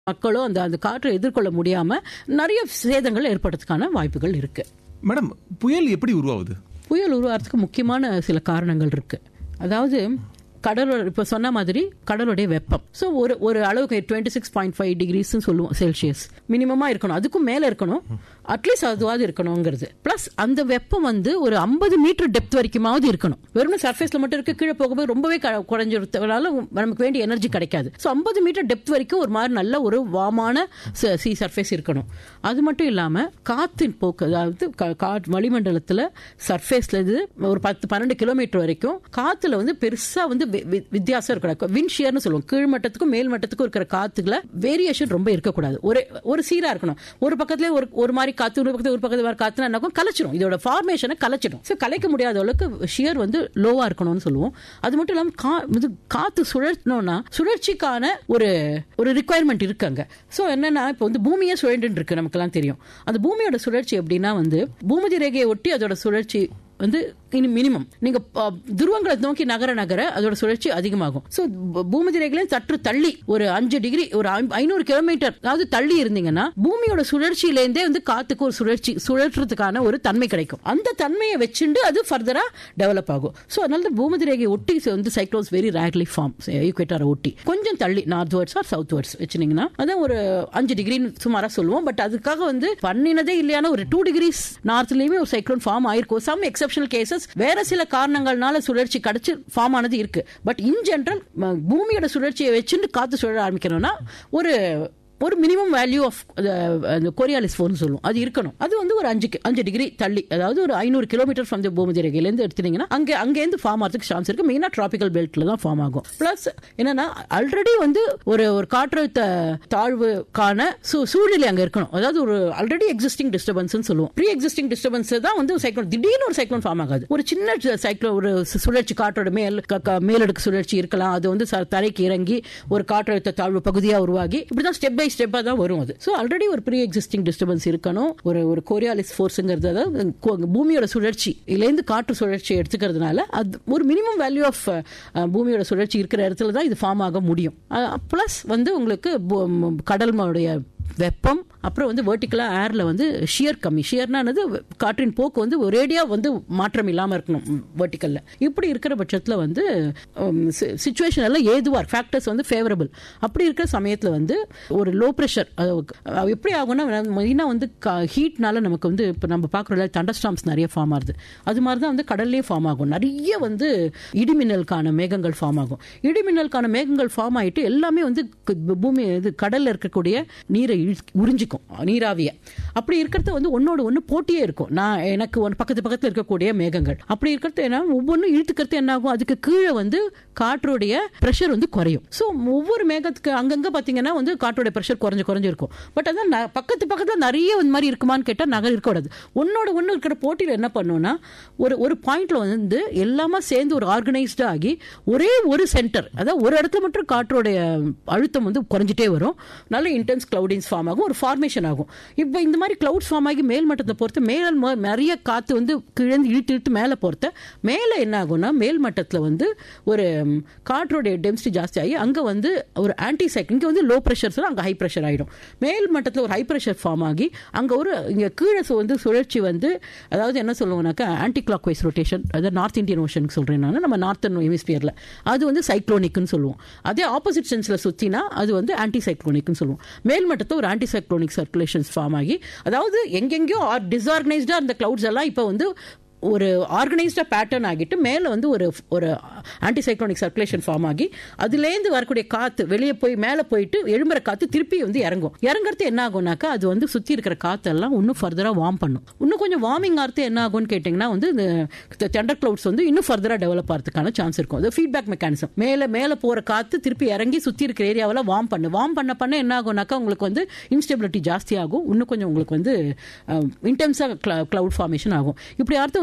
மக்களோ அந்த அந்த காற்றை எதிர்கொள்ள முடியாம நிறைய சேதங்கள் ஏற்படுறதுக்கான வாய்ப்புகள் இருக்கு மேடம் புயல் எப்படி உருவாகுது புயல் உருவாகிறதுக்கு முக்கியமான சில காரணங்கள் இருக்கு அதாவது கடலோட இப்போ சொன்ன மாதிரி கடலுடைய வெப்பம் ஸோ ஒரு ஒரு அளவுக்கு twenty six point five degrees சொல்லுவோம் செல்சியஸ் மினிமமா இருக்கணும் அதுக்கும் மேல இருக்கணும் அட்லீஸ்ட் அதுவாது இருக்கணுங்கிறது பிளஸ் அந்த வெப்பம் வந்து ஒரு ஐம்பது மீட்டர் டெப்த் வரைக்குமாவது இருக்கணும் வெறும் சர்ஃபேஸ்ல மட்டும் இருக்க கீழே போகும்போது ரொம்பவே க- குறைஞ்சிருத்தனால நமக்கு வேண்டிய எனர்ஜி கிடைக்காது ஸோ ஐம்பது மீட்டர் டெப்த் வரைக்கும் ஒரு மாதிரி நல்ல ஒரு வாமான சி சர்ஃபேஸ் இருக்கணும் அது மட்டும் இல்லாம காத்தின் போக்கு அதாவது கா- கா- வளிமண்டலத்துல சர்ஃபேஸ்ல இது ஒரு பத்து பன்னெண்டு கிலோமீட்டர் வரைக்கும் காத்துல வந்து பெருசா வந்து வி- வி- வித்தியாசம் இருக்கக்கூடாது விண்ஷியர்னு சொல்லுவோம் கீழ் மட்டத்துக்கும் மேல் மட்டத்துக்கும் இருக்கிற காத்துக்குள்ள வேரியேஷன் ரொம்ப இருக்கக்கூடாது ஒரு ஒரு சீரா இருக்கணும் ஒரு பக்கத்துல ஒரு ஒரு மாதிரி காத்து ஒரு பக்கத்துல ஒரு பக்கத்துல வேற காத்துனா என்ன ஆகும்? கலைச்சிடும் இதோட ஃபார்மேஷனை கலைச்சிடும் ஸோ கலைக்க முடியாத அளவுக்கு ஷியர் வந்து லோவா இருக்கணும்னு சொல்லுவோம் அது மட்டும் இல்லாம கா- இது காத்து சுழற்றணும்னா சுழற்சிக்கான ஒரு ஒரு ரிக்குவயர்மெண்ட் இருக்கு அங்க ஸோ என்னன்னா இப்போ வந்து பூமியே சுழண்டு இருக்கு நமக்கெல்லாம் தெரியும் அந்த பூமியோட சுழற்சி எப்படின்னா வந்து பூமதி ரேகையை ஒட்டி அதோட சுழற்சி வந்து இனி மினிமம் நீங்க ப- துருவங்களை நோக்கி நகர நகர அதோட சுழற்சி அதிகமாகும் ஸோ பூமதி ரேகையில சற்று தள்ளி ஒரு அஞ்சு டிகிரி ஒரு ஐம்- ஐநூறு கிலோமீட்டர் அதாவது தள்ளி இருந்தீங்கன்னா பூமியோட சுழற்சியிலேருந்தே வந்து காத்துக்கு ஒரு சுழற்சி சுழற்றுறதுக்கான ஒரு தன்மை கிடைக்கும் அந்த தன்மையை வச்சுண்டு அது ஃபர்தரா டெவலப் ஆகும் ஸோ அதனால தான் பூமதி ரேகையை ஒட்டி வந்து சைக்ளோன்ஸ் வெரி ரேர்லி ஃபார்ம் ஈக்குவேட்டரை ஒட்டி கொஞ்சம் தள்ளி northwards or southwards வச்சுனீங்கன்னா அதான் ஒரு அஞ்சு டிகிரின்னு சுமாரா சொல்லுவோம் பட் அதுக்காக வந்து பண்ணினதே இல்லையான ஒரு டூ டிகிரிஸ் நார்த்லயுமே ஒரு சைக்ளோன் ஃபார்ம் ஆயிருக்கும் சம் எக்ஸப்ஷனல் கேசஸ் வேற சில காரணங்கள்னால சுழற்சி கிடைச்சு ஃபார்ம் ஆனது இருக்கு பட் இன் ஜென்ரல் பூமியோட சுழற்சியை வச்சுட்டு காத்து சுழல ஆரம்பிக்கணும்னா ஒரு ஒரு மினிமம் வேல்யூ ஆஃப் அந்த கொரியாலிஸ் ஃபோன் சொல்லுவோம் அது இருக்கணும் அது வந்து ஒரு அஞ்சு கி- அஞ்சு டிகிரி தள்ளி அதாவது ஒரு ஐநூறு கிலோமீட்டர் ஃப்ரம் த பூமதி ரேகையிலேருந்து எடுத்தீங்கன்னா அங்கே அங்கேருந்து ஃபார்ம் ஆகிறதுக்கு சான்ஸ் இருக்கு மெயினாக ட்ராபிக்கல் பெல்ட்ல தான் ஃபார்ம் ஆகும் பிளஸ் என்னன்னா ஆல்ரெடி வந்து ஒரு ஒரு காற்றழுத்த தாழ்வுக்கான சூ- சூழ்நிலை அங்கே இருக்கணும் அதாவது ஒரு ஆல்ரெடி எக்ஸிஸ்டிங் டிஸ்டர்பன்ஸ் சொல்லுவோம் ப்ரீ எக்ஸிஸ்டிங் டிஸ்டர்பன்ஸ் தான் வந்து சைக்ளோன் திடீர்னு ஒரு சைக்ளோன் ஃபார்ம் ஆகாது ஒரு சின்ன சைக்ளோன் ஒரு சு- சுழற்சி காற்றோட மேல் க- க- மேலடுக்கு சுழற்சி இருக்கலாம் அது வந்து ச- தரைக்கு இறங்கி ஒரு காற்றழுத்த தாழ்வு பகுதியா உருவாகி இப்படிதான் ஸ்டெப் பை ஸ்டெப்பா தான் வரும் அது ஸோ ஆல்ரெடி ஒரு ப்ரீ எக்ஸிஸ்டிங் டிஸ்டர்பன்ஸ் இருக்கணும் ஒரு ஒரு கோரியாலிஸ் ஃபோர்ஸுங்கிறது அதாவது கோ- பூமியோட சுழற்சி இதுலேருந்து காற்று சுழற்சி எடுத்துக்கிறதுனால அது ஒரு மினிமம் வேல்யூ ஆஃப் பூமியோட சுழற்சி இருக்கிற இடத்துல தான் இது ஃபார்ம் ஆக முடியும் ப்ளஸ் வந்து உங்களுக்கு பூ- ம், கடல்மோடைய வெப்பம் அப்புறம் வந்து வெர்டிக்கலா ஏர்ல வந்து ஷியர் கம்மி ஷியர்னானது காற்றின் போக்கு வந்து ஒரேடியா வந்து மாற்றம் இல்லாம இருக்கணும் வெர்டிக்கல்ல இப்படி இருக்கிற பட்சத்துல வந்து சுச்சுவேஷன் எல்லாம் ஏதுவா ஃபேக்டர்ஸ் வந்து ஃபேவரபிள் அப்படி இருக்கிற சமயத்துல வந்து ஒரு லோ ப்ரெஷர் எப்படி ஆகும்னா மெயினா வந்து ஹீட்னால நமக்கு வந்து இப்போ நம்ம பார்க்குறோம்ல தண்டர்ஸ்டாம்ஸ் நிறைய ஃபார்ம் ஆகுது அது மாதிரி தான் வந்து கடல்லே ஃபார்ம் ஆகும் நிறைய வந்து இடிமின்னலுக்கான மேகங்கள் ஃபார்ம் ஆகும் இடிமின்னலுக்கான மேகங்கள் ஃபார்ம் ஆயிட்டு எல்லாமே வந்து கு- பூமி இது கடல்ல இருக்கக்கூடிய நீரை இழு- உறிஞ்சிக்கும் நீராவிய அப்படி இருக்கிறது வந்து ஒன்னோட ஒன்று போட்டியே இருக்கும் நான் எனக்கு ஒன்று பக்கத்து பக்கத்தில் இருக்கக்கூடிய மேகங்கள் அப்படி இருக்கிறது என்ன ஒவ்வொன்றும் இழுத்துக்கிறது என்ன ஆகும் அதுக்கு கீழே வந்து காற்றுடைய ப்ரெஷர் வந்து குறையும் ஸோ ஒவ்வொரு மேகத்துக்கு அங்கங்க பார்த்தீங்கன்னா வந்து காற்றுடைய ப்ரெஷர் குறைஞ்சு குறைஞ்சு இருக்கும் பட் அதான் ந- பக்கத்து பக்கத்தில் நிறைய இந்த மாதிரி இருக்குமான்னு கேட்டால் நகர் இருக்கக்கூடாது ஒன்னோட ஒன்று இருக்கிற போட்டியில் என்ன பண்ணுன்னா ஒரு ஒரு பாயிண்ட்ல வந்து எல்லாமே சேர்ந்து ஒரு ஆர்கனைஸ்டு ஆகி ஒரே ஒரு சென்டர் அதாவது ஒரு இடத்துல மட்டும் காற்றோடைய அழுத்தம் வந்து குறைஞ்சிட்டே வரும் நல்ல இன்டென்ஸ் கிளவுடின்ஸ் ஃபார்ம் ஆகும் ஒரு ஃபார்மேஷன் ஆகும் இப்போ இந்த மாதிரி கிளவுட்ஸ் ஃபார்ம் ஆகி மேல் மட்டத்தை பொறுத்து மேல் ம- நிறைய காற்று வந்து கிழந்து இழுத்து இழுத்து மேலே பொறுத்த மேலே என்ன ஆகும்னா மேல் மட்டத்தில் வந்து ஒரு ம், காற்றோடைய டென்சிட்டி ஜாஸ்தி ஆகி அங்கே வந்து ஒரு ஆன்டி சைக் இங்கே வந்து லோ ப்ரெஷர் அங்கே ஹை ப்ரெஷர் ஆகிடும் மேல் மட்டத்தில் ஒரு ஹை ப்ரெஷர் ஃபார்ம் ஆகி அங்கே ஒரு இங்கே கீழே சு- வந்து சுழற்சி வந்து அதாவது என்ன சொல்லுவோம்னாக்கா ஆன்டி கிளாக் வைஸ் ரொட்டேஷன் அதாவது நார்த் இந்தியன் ஓஷனுக்கு சொல்கிறேன் நான் நம்ம நார்த்தன் ஹெமிஸ்பியரில் அது வந்து சைக்ளோனிக்னு சொல்லுவோம் அதே ஆப்போசிட் சென்ஸில் சுற்றினா அது வந்து ஆன்டி சைக்ளோனிக்னு சொல்லுவோம் மேல் மட்டத்தில் ஒரு ஆன்டி சைக்ளோனிக் சர்க்குலேஷன்ஸ் ஃபார்ம் ஆகி அதாவது எங்கெங்கேயோ டிஸ்ஆர்கனைஸ்டாக அந்த கிளவுட்ஸ் எல்லாம் இப்போ வந்து ஒரு ஆர்கனைஸ்டா பேட்டர்ன் ஆகிட்டு மேலே வந்து ஒரு ஒரு ஆன்டிசைக்ளோனிக் சர்க்குலேஷன் ஃபார்ம் ஆகி அதுலேருந்து வரக்கூடிய காற்று வெளியே போய் மேலே போயிட்டு எழும்புற காற்று திருப்பி வந்து இறங்கும் இறங்குறது என்ன ஆகும்னாக்கா அது வந்து சுற்றி இருக்கிற காற்றெல்லாம் இன்னும் ஃபர்தராக வார்ம் பண்ணும் இன்னும் கொஞ்சம் வார்மிங் ஆகிறது என்ன ஆகும்னு கேட்டிங்கன்னா வந்து இந்த டெண்டர் கிளவுட்ஸ் வந்து இன்னும் ஃபர்தராக டெவலப் ஆகிறதுக்கான சான்ஸ் இருக்கும் அது ஃபீட்பேக் மெக்கானிசம் மேலே மேலே போகிற காற்று திருப்பி இறங்கி சுற்றி இருக்கிற ஏரியாவில் வார்ம் பண்ணு வார்ம் பண்ண பண்ண என்ன ஆகும்னாக்கா உங்களுக்கு வந்து இன்ஸ்டெபிலிட்டி ஜாஸ்தி ஆகும் இன்னும் கொஞ்சம் உங்களுக்கு வந்து இன்டென்ஸாக கிளவுட் ஃபார்மேஷன் ஆகும் இப்படி அடுத்து வந்து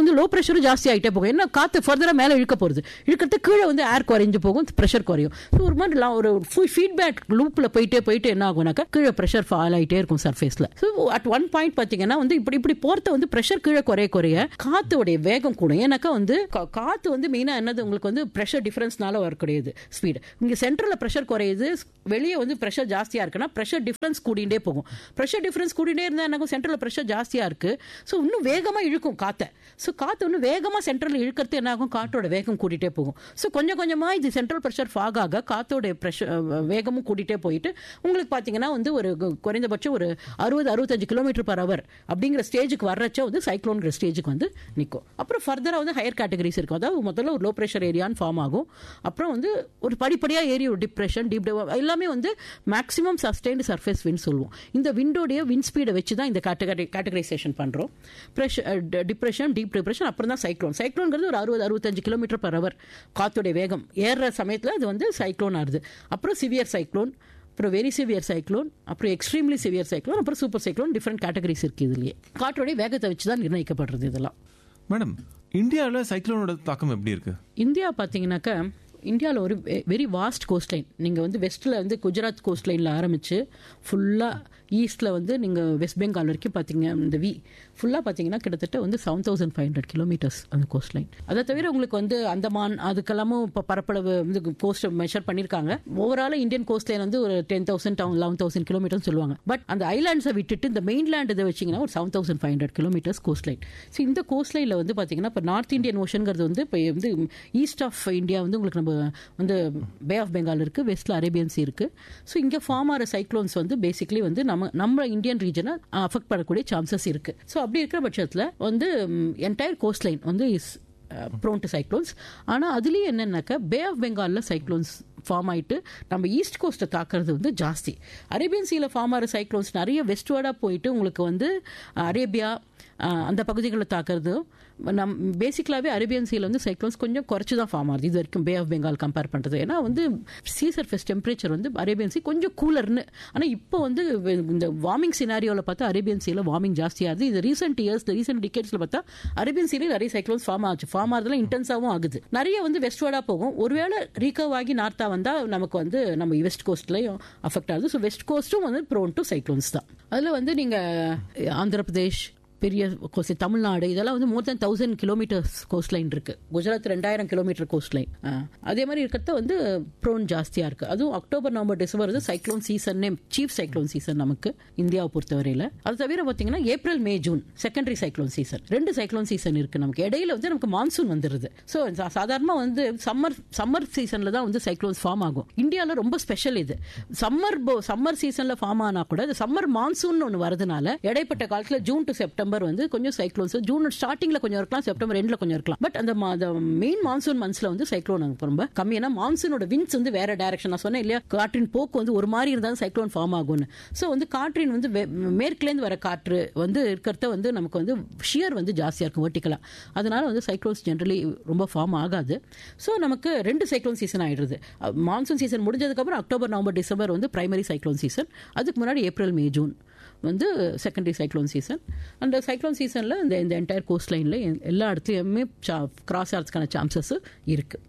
வந்து லோ ப்ரெஷரும் ஜாஸ்தி ஆகிட்டே போகும் என்ன காற்று ஃபர்தராக மேலே இழுக்க போகிறது இழுக்கிறது கீழே வந்து ஏர் குறைஞ்சு போகும் ப்ரெஷர் குறையும் ஸோ ஒரு மாதிரி லா- ஒரு ஃபீட்பேக் லூப்பில் போயிட்டே போயிட்டு என்ன ஆகும்னாக்கா கீழே ப்ரெஷர் ஃபால் ஆகிட்டே இருக்கும் சர்ஃபேஸில் ஸோ அட் ஒன் பாயிண்ட் பார்த்தீங்கன்னா வந்து இப்படி இப்படி போகிறத வந்து ப்ரெஷர் கீழே குறைய குறைய காற்றுடைய வேகம் கூடும் ஏன்னாக்கா வந்து கா- காற்று வந்து மெயினாக என்னது உங்களுக்கு வந்து ப்ரெஷர் டிஃபரன்ஸ்னால வரக்கூடியது ஸ்பீடு இங்கே சென்டரில் ப்ரெஷர் குறையுது வெளியே வந்து ப்ரெஷர் ஜாஸ்தியாக இருக்குன்னா ப்ரெஷர் டிஃபரன்ஸ் கூடிண்டே போகும் ப்ரெஷர் டிஃபரன்ஸ் கூடிண்டே இருந்தால் என்ன சென்டரில் ப்ரெஷர் ஜாஸ்தியாக இருக்குது ஸோ இன்னும் வேகமாக இழுக்கும் காற்றை ஸோ காற்று இன்னும் வேகமாக சென்டரில் இழுக்கிறது என்ன ஆகும் காற்றோட வேகம் கூட்டிகிட்டே போகும் ஸோ கொஞ்சம் கொஞ்சமாக இது சென்ட்ரல் ப்ரெஷர் ஃபாக் ஆக காற்றோட ப்ரெஷர் வேகமும் கூட்டிகிட்டே போயிட்டு உங்களுக்கு பார்த்தீங்கன்னா வந்து ஒரு கு- குறைந்தபட்சம் ஒரு அறுபது அறுபத்தஞ்சு கிலோமீட்டர் பர் ஹவர் அப்படிங்கிற ஸ்டேஜுக்கு வர்றச்ச வந்து சைக்ளோன்கிற ஸ்டேஜுக்கு வந்து நிற்கும் அப்புறம் ஃபர்தராக வந்து ஹையர் கேட்டகரிஸ் இருக்கும் அதாவது முதல்ல ஒரு லோ ப்ரெஷர் ஏரியான்னு ஃபார்ம் ஆகும் அப்புறம் வந்து ஒரு படிப்படியாக ஏறி ஒரு டிப்ரெஷன் டீப் எல்லாமே வந்து மேக்ஸிமம் சஸ்டைன்டு சர்ஃபேஸ் வின் சொல்லுவோம் இந்த விண்டோடைய வின் ஸ்பீடை வச்சு தான் இந்த கேட்டகரி கேட்டகரைசேஷன் பண்ணுறோம் ப்ரெஷர் டிப்ரெஷன் டீப் டிப்ரெஷன் அப்புறம் தான் சைக்ளோன் சைக்ளோன்கிறது ஒரு அறுபது அறுபத்தஞ்சு கிலோமீட்டர் பர் ஹவர் காற்றுடைய வேகம் ஏறுற சமயத்தில் அது வந்து சைக்ளோன் ஆகுது அப்புறம் சிவியர் சைக்ளோன் அப்புறம் வெரி சிவியர் சைக்ளோன் அப்புறம் எக்ஸ்ட்ரீம்லி சிவியர் சைக்ளோன் அப்புறம் சூப்பர் சைக்ளோன் டிஃப்ரெண்ட் கேட்டகரிஸ் இருக்கு இதுலயே காற்றோடைய வேகத்தை வச்சு தான் நிர்ணயிக்கப்படுறது இதெல்லாம் மேடம் இந்தியாவில் சைக்ளோனோட தாக்கம் எப்படி இருக்கு இந்தியா பார்த்தீங்கன்னாக்கா இந்தியாவில் ஒரு வெரி வாஸ்ட் கோஸ்ட் லைன் நீங்கள் வந்து வெஸ்ட்டில் வந்து குஜராத் கோஸ்ட் லைனில் ஆரம்பித்து ஃபுல்லாக ஈஸ்ட்டில் வந்து நீங்கள் வெஸ்ட் பெங்கால் வரைக்கும் பார்த்தீங்க இந்த வி ஃபுல்லாக பார்த்தீங்கன்னா கிட்டத்தட்ட வந்து seven thousand five hundred kilometres அந்த கோஸ்ட் லைன் அதை தவிர உங்களுக்கு வந்து அந்தமான் அதுக்கெல்லாமும் இப்போ பரப்பளவு வந்து கோஸ்ட் மெஷர் பண்ணியிருக்காங்க ஓவரால் இந்தியன் கோஸ்ட் லைன் வந்து ஒரு ten thousand eleven thousand kilometres சொல்லுவாங்க பட் அந்த ஐலாண்ட்ஸை விட்டுட்டு இந்த மெயின்லேண்ட் இதை வச்சிங்கன்னா ஒரு seven thousand five hundred kilometres coast line so இந்த கோஸ்ட் லைனில் வந்து பார்த்தீங்கன்னா இப்போ நார்த் இந்தியன் ஓஷனுங்கிறது வந்து இப்போ வந்து ஈஸ்ட் ஆஃப் இந்தியா வந்து உங்களுக்கு நம்ம வந்து பே ஆஃப் பெங்கால் இருக்குது வெஸ்ட்டில் அரேபியன் சி இருக்குது ஸோ இங்கே ஃபார்ம் ஆகிற சைக்ளோன்ஸ் வந்து பேசிக்லி வந்து நம்ம நம்ம இந்தியன் ரீஜனை அஃபெக்ட் பண்ணக்கூடிய சான்சஸ் இருக்குது ஸோ அப்படி இருக்கிற பட்சத்தில் வந்து என்டையர் கோஸ்ட் லைன் வந்து இஸ் ப்ரோன் டு சைக்ளோன்ஸ் ஆனால் அதுலேயும் என்னென்னாக்கா பே ஆஃப் பெங்காலில் சைக்ளோன்ஸ் ஃபார்ம் ஆயிட்டு நம்ம ஈஸ்ட் கோஸ்ட்டை தாக்குறது வந்து ஜாஸ்தி அரேபியன் சீல ஃபார்ம் ஆகிற சைக்ளோன்ஸ் நிறைய வெஸ்ட்வர்டாக போயிட்டு உங்களுக்கு வந்து அரேபியா அஹ், அந்த பகுதிகளில் தாக்குறது நம் பேசிக்கலாகவே அரேபியன் சீல வந்து சைக்ளோன்ஸ் கொஞ்சம் குறைச்சி தான் ஃபார்ம் ஆகுது இது வரைக்கும் பே ஆஃப் பெங்கால் கம்பேர் பண்ணுறது ஏன்னா வந்து சீ சர்ஃபேஸ் டெம்பரேச்சர் வந்து அரேபியன் சீ கொஞ்சம் கூலர்னு ஆனால் இப்போ வந்து இந்த வார்மிங் சினாரியோவில் பார்த்தா அரேபியன் சீல வார்மிங் ஜாஸ்தியாகுது இது ரீசெண்ட் இயர்ஸ் ரீசெண்ட் டிகேட்ஸில் பார்த்தா அரேபியன் சீல நிறைய சைக்ளோன்ஸ் ஃபார்ம் ஆச்சு ஃபார்ம் ஆகிறதுல இன்டென்ஸாகவும் ஆகுது நிறைய வந்து வெஸ்ட்வர்டாக போகும் ஒருவேளை ரீகவ் ஆகி நார்த்தா வந்தால் நமக்கு வந்து நம்ம வெஸ்ட் கோஸ்ட்லையும் அஃபெக்ட் ஆகுது ஸோ வெஸ்ட் கோஸ்ட்டும் வந்து ப்ரோன் டு சைக்ளோன்ஸ் தான் அதில் வந்து நீங்கள் ஆந்திர பிரதேஷ் பெரிய கோஸ்ட் தமிழ்நாடு இதெல்லாம் வந்து more than thousand kilometres coast line இருக்கு குஜராத் ரெண்டாயிரம் கிலோமீட்டர் கோஸ்ட் லைன் அதே மாதிரி இருக்கிறத வந்து ப்ரோன் ஜாஸ்தியா இருக்கு அதுவும் அக்டோபர் நவம்பர் டிசம்பர் வந்து cyclone season chief cyclone season நமக்கு இந்தியாவை பொறுத்தவரையில அது தவிர பார்த்தீங்கன்னா April May June secondary cyclone season ரெண்டு சைக்ளோன் சீசன் இருக்கு நமக்கு இடையில வந்து நமக்கு மான்சூன் வந்துருது ஸோ சாதாரணமாக வந்து சம்மர் சம்மர் சீசன்ல தான் வந்து சைக்ளோன்ஸ் ஃபார்ம் ஆகும் இந்தியாவில் ரொம்ப ஸ்பெஷல் இது சம்மர் சம்மர் சீசன்ல ஃபார்ம் ஆனா கூட இது சம்மர் மான்சூன் ஒன்று வரதுனால இடைப்பட்ட காலத்தில் ஜூன் டு செப்டம்பர் வந்து கொஞ்சம் சைக்ளோன்ஸ் ஜூன் ஸ்டார்டிங்ல கொஞ்சம் இருக்கலாம் செப்டம்பர் எண்ட்ல கொஞ்சம் இருக்கலாம் பட் அந்த மெயின் மான்சூன் மந்த்ஸ்ல வந்து சைக்ளோன் ரொம்ப கம்மி ஏன்னா மான்சூனோட வின்ஸ் வந்து வேற டைரக்ஷன் நான் சொன்னேன் இல்லையா காற்றின் போக்கு வந்து ஒரு மாதிரி இருந்தாலும் சைக்ளோன் ஃபார்ம் ஆகும்னு ஸோ வந்து காற்றின் வந்து வே- மேற்குலேருந்து வர காற்று வந்து இருக்கிறத வந்து நமக்கு வந்து ஷியர் வந்து ஜாஸ்தியாக இருக்கும் வெர்டிக்கலாக அதனால வந்து சைக்ளோன்ஸ் ஜென்ரலி ரொம்ப ஃபார்ம் ஆகாது ஸோ நமக்கு ரெண்டு சைக்ளோன் சீசன் ஆயிடுது மான்சூன் சீசன் முடிஞ்சதுக்கப்புறம் அக்டோபர் நவம்பர் டிசம்பர் வந்து பிரைமரி சைக்ளோன் சீசன் அதுக்கு முன்னாடி ஏப்ரல் மே ஜூன் வந்து செகண்டரி சைக்ளோன் சீசன் அந்த சைக்ளோன் சீசனில் இந்த இந்த என்டையர் கோஸ்ட் லைனில் எல்லா இடத்துலையுமே கிராஸ் ஆகிறதுக்கான சான்சஸ் இருக்குது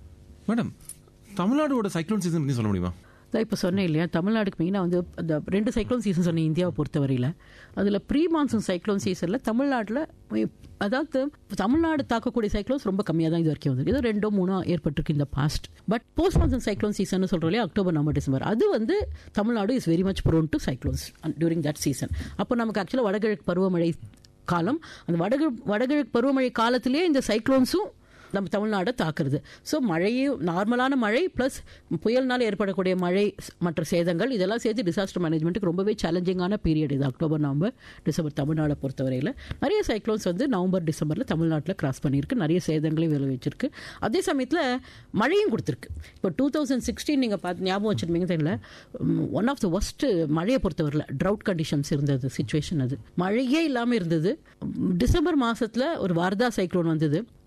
மேடம் தமிழ்நாடோட சைக்ளோன் சீசன் பற்றி சொல்ல முடியுமா அதான் இப்போ சொன்னேன் இல்லையா தமிழ்நாடுக்கு மெயினாக வந்து அந்த ரெண்டு சைக்ளோன் சீசன் சொன்னேன் இந்தியாவை பொறுத்தவரையில் அதில் ப்ரீ மான்சூன் சைக்ளோன் சீசனில் தமிழ்நாட்டில் அதாவது தமிழ்நாடு தாக்கக்கூடிய சைக்ளோன்ஸ் ரொம்ப கம்மியாக தான் இது வரைக்கும் வந்து ஏதோ ரெண்டோ மூணோ ஏற்பட்டிருக்கு இந்த past but post monsoon cyclone season சொல்கிறோம் இல்லையா அக்டோபர் நவம்பர் டிசம்பர் அது வந்து Tamil Nadu is very much prone to cyclones during that season அப்போ நமக்கு ஆக்சுவலாக வடகிழக்கு பருவமழை காலம் அந்த வடகிழக்கு வடகிழக்கு பருவமழை காலத்திலே இந்த சைக்ளோன்ஸும் நம்ம தமிழ்நாடை தாக்குறது ஸோ மழையும் நார்மலான மழை ப்ளஸ் புயல்னால ஏற்படக்கூடிய மழை ஸ்- மற்ற சேதங்கள் இதெல்லாம் சேர்த்து டிசாஸ்டர் மேனேஜ்மெண்ட்டுக்கு ரொம்பவே சேலஞ்சிங்கான பீரியட் இது அக்டோபர் நவம்பர் டிசம்பர் தமிழ்நாடை பொறுத்தவரையில் நிறைய சைக்ளோன்ஸ் வந்து நவம்பர் டிசம்பரில் தமிழ்நாட்டில் கிராஸ் பண்ணியிருக்கு நிறைய சேதங்களையும் விளைவிச்சிருக்கு அதே சமயத்தில் மழையும் கொடுத்துருக்கு இப்போ டூ தௌசண்ட் சிக்ஸ்டீன் நீங்கள் பார்த்து ஞாபகம் வச்சிருப்பீங்க தெரியல ஒன் ஆஃப் த ஒஸ்ட் மழையை பொறுத்தவரையில் ட்ரவுட் கண்டிஷன்ஸ் இருந்தது சுச்சுவேஷன் அது மழையே இல்லாமல் இருந்தது டிசம்பர் மாசத்துல ஒரு வார்தா சைக்ளோன் வந்தது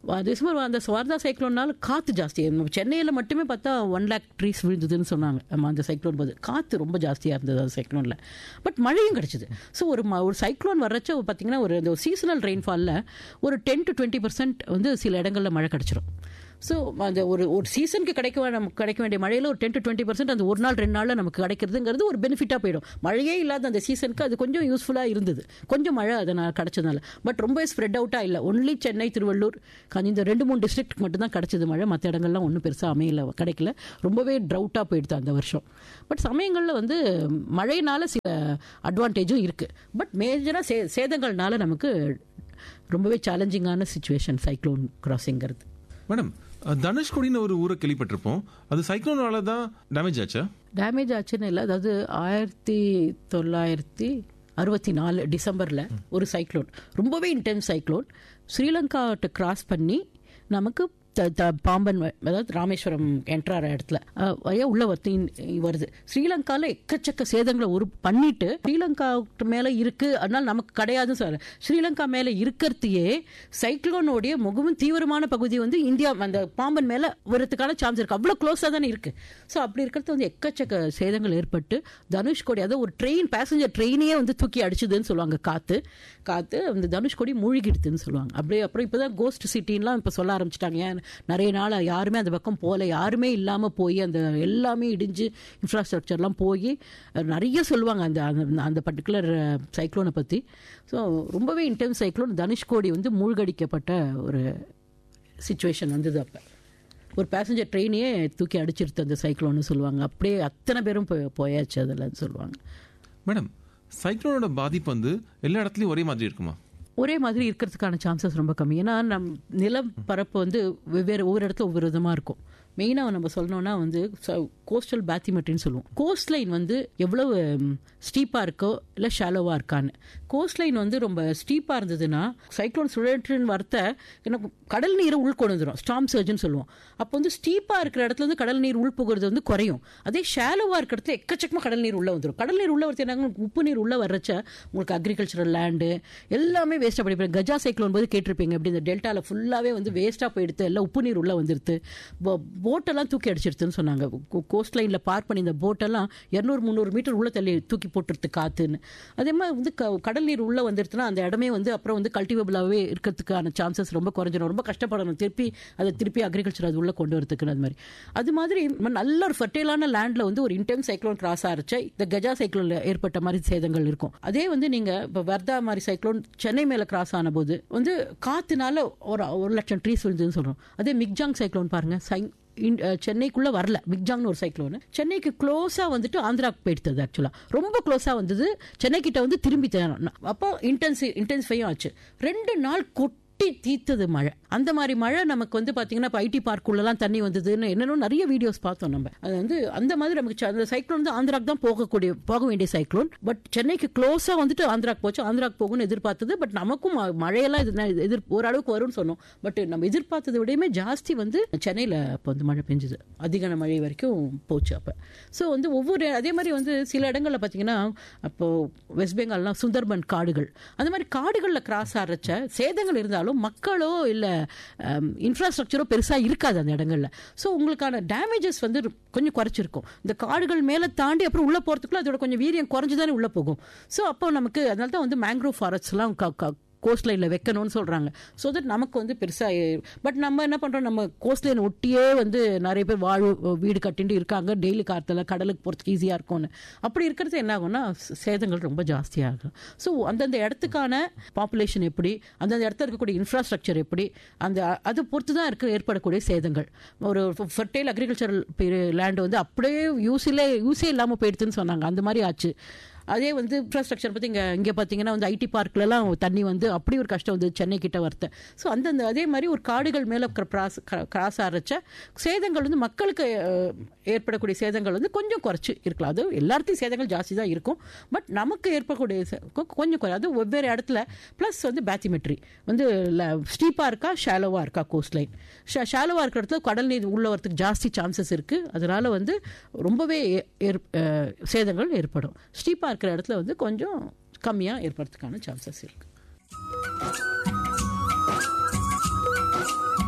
டிசம்பர் அந்த வார்தா சைக்ளோன்னால காற்று ஜாஸ்தி சென்னையில் மட்டுமே பார்த்தா ஒன் லேக் ட்ரீஸ் விழுந்ததுன்னு சொன்னாங்க ஆமா, அந்த சைக்ளோன் போது காற்று ரொம்ப ஜாஸ்தியாக இருந்தது அந்த சைக்ளோனில் பட் மழையும் கிடைச்சிது ஸோ ஒரு ம- ஒரு சைக்ளோன் வர்றச்ச பார்த்தீங்கன்னா ஒரு இந்த சீசனல் ரெயின்ஃபாலில் ஒரு டென் டு டுவெண்ட்டி பர்சன்ட் வந்து சில இடங்களில் மழை கிடைச்சிரும் ஸோ அந்த ஒரு ஒரு சீசனுக்கு கிடைக்க வே- நமக்கு கிடைக்க வேண்டிய மழையில் ஒரு டென் டு டுவெண்ட்டி பர்சன்ட் அந்த ஒரு நாள் ரெண்டு நாளில் நமக்கு கிடைக்கிறதுங்கிறது ஒரு பெனிஃபிட்டாக போயிடும் மழையே இல்லாத அந்த சீசனுக்கு அது கொஞ்சம் யூஸ்ஃபுல்லாக இருந்தது கொஞ்சம் மழை அதனால் கிடைச்சதுனால பட் ரொம்ப ஸ்ப்ரெட் அவுட்டாக இல்லை ஒன்லி சென்னை திருவள்ளூர் கஞ்சி இந்த ரெண்டு மூணு டிஸ்ட்ரிக்ட் மட்டும்தான் கிடைச்சது மழை மற்ற இடங்கள்லாம் ஒன்றும் பெருசாக அமையல கிடைக்கல ரொம்பவே ட்ரவுட்டாக போயிடுது அந்த வருஷம் பட் சமயங்களில் வந்து மழையினால சில அட்வான்டேஜும் இருக்குது பட் மேஜராக சே சேதங்கள்னால நமக்கு ரொம்பவே சேலஞ்சிங்கான சுச்சுவேஷன் சைக்ளோன் கிராசிங்கிறது மேடம் அஹ், தனுஷ்கோடின்னு ஒரு ஊரை கேள்விப்பட்டிருப்போம் அது சைக்ளோனால தான் டேமேஜ் ஆச்சா டேமேஜ் ஆச்சுன்னு இல்லை அதாவது ஆயிரத்தி தொள்ளாயிரத்தி அறுபத்தி நாலு டிசம்பரில் ஒரு சைக்ளோன் ரொம்பவே இன்டென்ஸ் சைக்ளோன் ஸ்ரீலங்காட்ட கிராஸ் பண்ணி நமக்கு த- த- பாம்பன் வ- அதாவது ராமேஸ்வரம் என்ட்ராற இடத்துல அஹ், வழியா உள்ள வந்து வருது ஸ்ரீலங்கால எக்கச்சக்க சேதங்களை ஒரு பண்ணிட்டு ஸ்ரீலங்கா மேல இருக்கு அதனால நமக்கு கிடையாதுன்னு சொல்ல ஸ்ரீலங்கா மேல இருக்கிறதையே சைக்ளோனோடைய முகமும் தீவிரமான பகுதி வந்து இந்தியா அந்த பாம்பன் மேல வரதுக்கான சான்ஸ் இருக்கு அவ்வளவு க்ளோஸா தானே இருக்கு ஸோ அப்படி இருக்கிறது வந்து எக்கச்சக்க சேதங்கள் ஏற்பட்டு தனுஷ்கோடி அதாவது ஒரு ட்ரெயின் பேசஞ்சர் ட்ரெயினையே வந்து தூக்கி அடிச்சுதுன்னு சொல்லுவாங்க காத்து காத்து அந்த தனுஷ்கோடி மூழ்கிடுதுன்னு சொல்லுவாங்க அப்படியே அப்புறம் இப்போதான் கோஸ்ட் சிட்டின்லாம் இப்போ சொல்ல ஆரம்பிச்சிட்டாங்க ஏன் நிறைய நாள் யாருமே அந்த பக்கம் போகல யாருமே இல்லாமல் போய் அந்த எல்லாமே இடிஞ்சு இன்ஃப்ராஸ்ட்ரக்சர்லாம் போய் அஹ், நிறைய சொல்லுவாங்க அந்த அந்த- அந்த பர்டிகுலர் சைக்ளோனை பற்றி ஸோ ரொம்பவே இன்டென்ஸ் சைக்ளோன் தனுஷ்கோடி வந்து மூழ்கடிக்கப்பட்ட ஒரு சுச்சுவேஷன் வந்தது அப்போ ஒரு பேசஞ்சர் ட்ரெயினையே தூக்கி அடிச்சிருத்து அந்த சைக்ளோன்னு சொல்லுவாங்க அப்படியே அத்தனை பேரும் போய் போயாச்சு அதில் சொல்லுவாங்க மேடம் சைக்ளோனோட பாதிப்பு வந்து எல்லா இடத்துலயும் ஒரே மாதிரி இருக்குமா ஒரே மாதிரி இருக்கிறதுக்கான சான்சஸ் ரொம்ப கம்மி ஏன்னா நம் நிலப்பரப்பு வந்து வெவ்வேறு ஒவ்வொரு இடத்துல ஒவ்வொரு விதமாக இருக்கும் மெயினாக நம்ம சொல்லணும்னா வந்து கோஸ்டல் பேத்திமெட்ரின்னு சொல்லுவோம் கோஸ்ட் லைன் வந்து எவ்வளவு ஸ்டீப்பாக இருக்கோ இல்லை ஷாலோவாக இருக்கான்னு கோஸ்ட் லைன் வந்து ரொம்ப ஸ்டீப்பாக இருந்ததுன்னா சைக்ளோன் சுழற்றுன்னு வரத்த எனக்கு கடல் நீரை உள்கொண்டு வந்துடும் ஸ்டாம் சர்ஜ்னு சொல்லுவோம் அப்போ வந்து ஸ்டீப்பாக இருக்கிற இடத்துல வந்து கடல் நீர் உள் புகுறது வந்து குறையும் அதே ஷாலோவாக இருக்கிற இடத்துல எக்கச்சக்கமாக கடல் நீர் உள்ளே வந்துடும் கடல் நீர் உள்ள வரது என்ன உப்பு நீர் உள்ள வர்றச்ச உங்களுக்கு அக்ரிகல்ச்சரல் லேண்டு எல்லாமே வேஸ்ட்டாக படிப்பேன் கஜா சைக்ளோன் போது கேட்டிருப்பீங்க அப்படி இந்த டெல்டாவில் ஃபுல்லாகவே வந்து வேஸ்ட்டாக போயிடுது எல்லாம் உப்பு நீர் உள்ள வந்துருது போட்டெல்லாம் தூக்கி அடிச்சிருதுன்னு சொன்னாங்க கோஸ்ட் லைனில் பார்க் பண்ணி இந்த போட்டெல்லாம் இரநூறு முந்நூறு மீட்டர் உள்ள தள்ளி தூக்கி போட்டுருது காத்துன்னு அதே மாதிரி வந்து க- கடல் நீர் உள்ள வந்துருச்சுன்னா அந்த இடமே வந்து அப்புறம் வந்து கல்டிவேபிளாகவே இருக்கிறதுக்கான சான்சஸ் ரொம்ப குறைஞ்சிடும் ரொம்ப கஷ்டப்படணும் திருப்பி அதை திருப்பி அக்ரிகல்ச்சர் அது உள்ள கொண்டு வரதுக்குன்னு அது மாதிரி அது மாதிரி நம்ம நல்ல ஒரு ஃபர்டைலான லேண்ட்ல வந்து ஒரு இன்டென்ஸ் சைக்ளோன் கிராஸ் ஆரச்ச இந்த கஜா சைக்ளோன்ல ஏற்பட்ட மாதிரி சேதங்கள் இருக்கும் அதே வந்து நீங்க இப்போ வர்தா மாதிரி சைக்ளோன் சென்னை மேல கிராஸ் ஆன போது வந்து காத்துனால ஒரு ஒரு லட்சம் ட்ரீஸ் விழுந்ததுன்னு சொல்றோம் அதே மிக்ஜாங் சைக்ளோன் பாருங்க சை- இன்- அஹ் சென்னைக்குள்ள வரல மிக்ஜாங்னு ஒரு சைக்ளோன் சென்னைக்கு க்ளோஸா வந்துட்டு ஆந்திராக்கு போயிடுது ஆக்சுவலா ரொம்ப க்ளோஸா வந்தது சென்னை கிட்ட வந்து திரும்பி தே- அப்போ இன்டென்சி இன்டென்சிஃபையும் ஆச்சு ரெண்டு நாள் கொட்டி தீத்தது மழை அந்த மாதிரி மழை நமக்கு வந்து பாத்தீங்கன்னா இப்போ ஐடி பார்க்குள்ளலாம் தண்ணி வந்ததுன்னு என்னென்ன நிறைய வீடியோஸ் பார்த்தோம் நம்ம அது வந்து அந்த மாதிரி நமக்கு ச- அந்த சைக்ளோன் வந்து ஆந்திராக்கு தான் போகக்கூடிய போக வேண்டிய சைக்ளோன் பட் சென்னைக்கு க்ளோஸா வந்துட்டு ஆந்திராக்கு போச்சு ஆந்திராக்கு போகும்னு எதிர்பார்த்தது பட் நமக்கும் ம- மழையெல்லாம் இது ந- எதிர் ஓரளவுக்கு வரும்னு சொன்னோம் பட் நம்ம எதிர்பார்த்ததை விடையுமே ஜாஸ்தி வந்து சென்னையில் இப்போ வந்து மழை பெஞ்சுது அதிக மழை வரைக்கும் போச்சு அப்போ ஸோ வந்து ஒவ்வொரு அதே மாதிரி வந்து சில இடங்களில் பார்த்தீங்கன்னா அப்போ வெஸ்ட் பெங்கால்லாம் சுந்தர்பன் காடுகள் அந்த மாதிரி காடுகளில் கிராஸ் ஆகிறச்ச சேதங்கள் இருந்தாலும் மக்களோ இல்லை இன்ஃப்ராஸ்ட்ரக்சரோ பெருசாக இருக்காது அந்த இடங்கள்ல ஸோ உங்களுக்கான டேமேஜஸ் வந்து கொஞ்சம் குறைச்சிருக்கும் இந்த காடுகள் மேலே தாண்டி அப்புறம் உள்ளே போகிறதுக்குள்ள அதோட கொஞ்சம் வீரியம் குறைஞ்சு தானே உள்ளே போகும் ஸோ அப்போ நமக்கு அதனால தான் வந்து மேங்க்ரோவ் ஃபாரஸ்ட்லாம் கோஸ்ட் லைனில் வைக்கணும்னு சொல்கிறாங்க ஸோ தட் நமக்கு வந்து பெருசாக பட் நம்ம என்ன பண்ணுறோம் நம்ம கோஸ்ட் லைன் ஒட்டியே வந்து நிறைய பேர் வாழ் வீடு கட்டிட்டு இருக்காங்க டெய்லி காற்றுல கடலுக்கு போகிறதுக்கு ஈஸியாக இருக்கும்னு அப்படி இருக்கிறது என்ன ஆகும்னா ச- சேதங்கள் ரொம்ப ஜாஸ்தியாகும் ஸோ அந்தந்த இடத்துக்கான பாப்புலேஷன் எப்படி அந்தந்த இடத்துல இருக்கக்கூடிய இன்ஃப்ராஸ்ட்ரக்சர் எப்படி அந்த அதை பொறுத்து தான் இருக்க ஏற்படக்கூடிய சேதங்கள் ஒரு ஃபர்டைல் அக்ரிகல்ச்சரல் லேண்ட் வந்து அப்படியே யூஸிலே யூஸே இல்லாமல் போயிடுதுன்னு சொன்னாங்க அந்த மாதிரி ஆச்சு அதே வந்து இன்ஃப்ராஸ்ட்ரக்சர் பற்றி இங்கே இங்கே பார்த்தீங்கன்னா வந்து ஐடி பார்க்லலாம் தண்ணி வந்து அப்படி ஒரு கஷ்டம் வந்து சென்னை கிட்ட வரத்த ஸோ அந்தந்த அதே மாதிரி ஒரு காடுகள் மேலே கிராஸ் கிராஸ் ஆரச்ச சேதங்கள் வந்து மக்களுக்கு அஹ், ஏற்படக்கூடிய சேதங்கள் வந்து கொஞ்சம் குறைச்சி இருக்கலாம் அது எல்லாத்தையும் சேதங்கள் ஜாஸ்தி தான் இருக்கும் பட் நமக்கு ஏற்படக்கூடிய சே- கொ- கொஞ்சம் குறை அது வெவ்வேறு இடத்துல ப்ளஸ் வந்து பேத்திமெட்ரி வந்து ஸ்டீப்பாக இருக்கா ஷாலோவாக இருக்கா கோஸ்ட் லைன் ஷாலோவாக இருக்கிற இடத்துல கடல் நீர் உள்ள வரதுக்கு ஜாஸ்தி சான்சஸ் இருக்குது அதனால வந்து ரொம்பவே ஏ- ஏற்- அஹ், சேதங்கள் ஏற்படும் ஸ்டீப்பாக இருக்கிற இடத்துல வந்து கொஞ்சம் கம்மியாக ஏற்படுறதுக்கான சான்சஸ் இருக்குது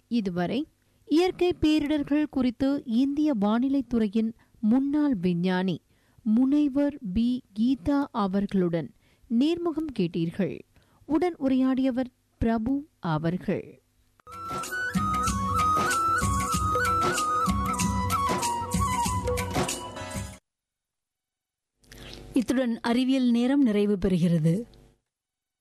இதுவரை இயற்கை பேரிடர்கள் குறித்து இந்திய வானிலைத் துறையின் முன்னாள் விஞ்ஞானி முனைவர் பி கீதா அவர்களுடன் நேர்முகம் கேட்டீர்கள் உடன் உரையாடியவர் பிரபு அவர்கள் இத்துடன் அறிவியல் நேரம் நிறைவு பெறுகிறது